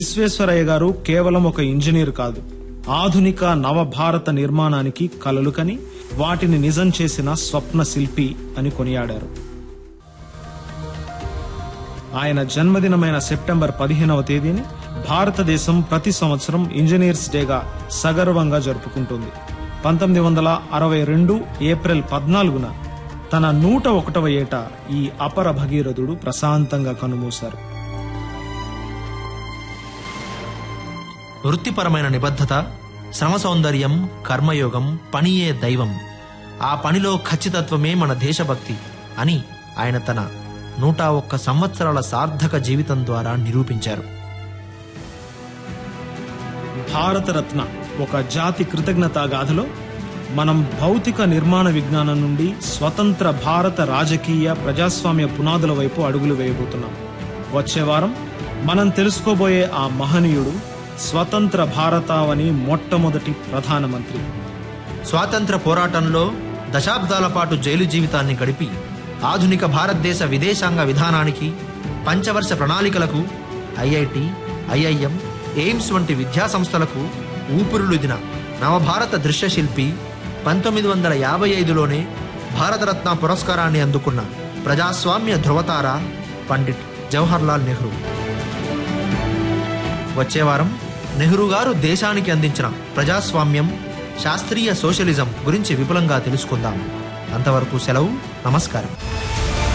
విశ్వేశ్వరయ్య గారు కేవలం ఒక ఇంజనీర్ కాదు ఆధునిక నవభారత నిర్మాణానికి కలలు కని వాటిని నిజం చేసిన స్వప్న శిల్పి అని కొనియాడారు ఆయన జన్మదినమైన సెప్టెంబర్ పదిహేనవ తేదీని భారతదేశం ప్రతి సంవత్సరం ఇంజనీర్స్ డేగా సగర్వంగా జరుపుకుంటుంది పంతొమ్మిది వందల అరవై రెండు ఏప్రిల్ పద్నాలుగున తన నూట ఒకటవ ఏట ఈ అపర భగీరథుడు ప్రశాంతంగా కనుమూశారు వృత్తిపరమైన నిబద్ధత శ్రమ సౌందర్యం కర్మయోగం పనియే దైవం ఆ పనిలో ఖచ్చితత్వమే మన దేశభక్తి అని ఆయన తన నూట ఒక్క సంవత్సరాల సార్థక జీవితం ద్వారా నిరూపించారు భారతరత్న ఒక జాతి కృతజ్ఞతా గాథలో మనం భౌతిక నిర్మాణ విజ్ఞానం నుండి స్వతంత్ర భారత రాజకీయ ప్రజాస్వామ్య పునాదుల వైపు అడుగులు వేయబోతున్నాం వచ్చే వారం మనం తెలుసుకోబోయే ఆ మహనీయుడు స్వతంత్ర భారతావని మొట్టమొదటి ప్రధానమంత్రి స్వాతంత్ర పోరాటంలో దశాబ్దాల పాటు జైలు జీవితాన్ని గడిపి ఆధునిక భారతదేశ విదేశాంగ విధానానికి పంచవర్ష ప్రణాళికలకు ఐఐటి ఐఐఎం ఎయిమ్స్ వంటి విద్యా సంస్థలకు ఊపిరులుదిన నవభారత దృశ్యశిల్పి పంతొమ్మిది వందల యాభై ఐదులోనే భారతరత్న పురస్కారాన్ని అందుకున్న ప్రజాస్వామ్య ధృవతార పండిట్ జవహర్లాల్ నెహ్రూ వచ్చే వారం నెహ్రూ గారు దేశానికి అందించిన ప్రజాస్వామ్యం శాస్త్రీయ సోషలిజం గురించి విపులంగా తెలుసుకుందాం అంతవరకు సెలవు నమస్కారం